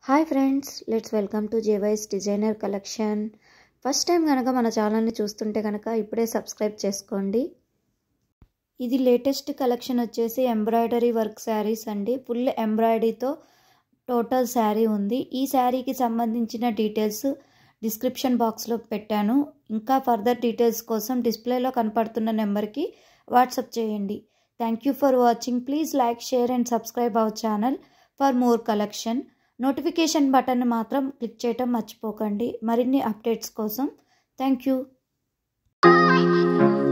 hi friends let's welcome to జేవైస్ designer collection first time కనుక మన ఛానల్ని చూస్తుంటే కనుక ఇప్పుడే సబ్స్క్రైబ్ చేసుకోండి ఇది లేటెస్ట్ కలెక్షన్ వచ్చేసి ఎంబ్రాయిడరీ వర్క్ శారీస్ అండి ఫుల్ ఎంబ్రాయిడరీతో టోటల్ శారీ ఉంది ఈ శారీకి సంబంధించిన డీటెయిల్స్ డిస్క్రిప్షన్ బాక్స్లో పెట్టాను ఇంకా ఫర్దర్ డీటెయిల్స్ కోసం డిస్ప్లేలో కనపడుతున్న నెంబర్కి వాట్సాప్ చేయండి thank you for watching please like share and subscribe our channel for more collection notification button మాత్రం క్లిక్ చేయటం మర్చిపోకండి మరిన్ని అప్డేట్స్ కోసం థ్యాంక్ యూ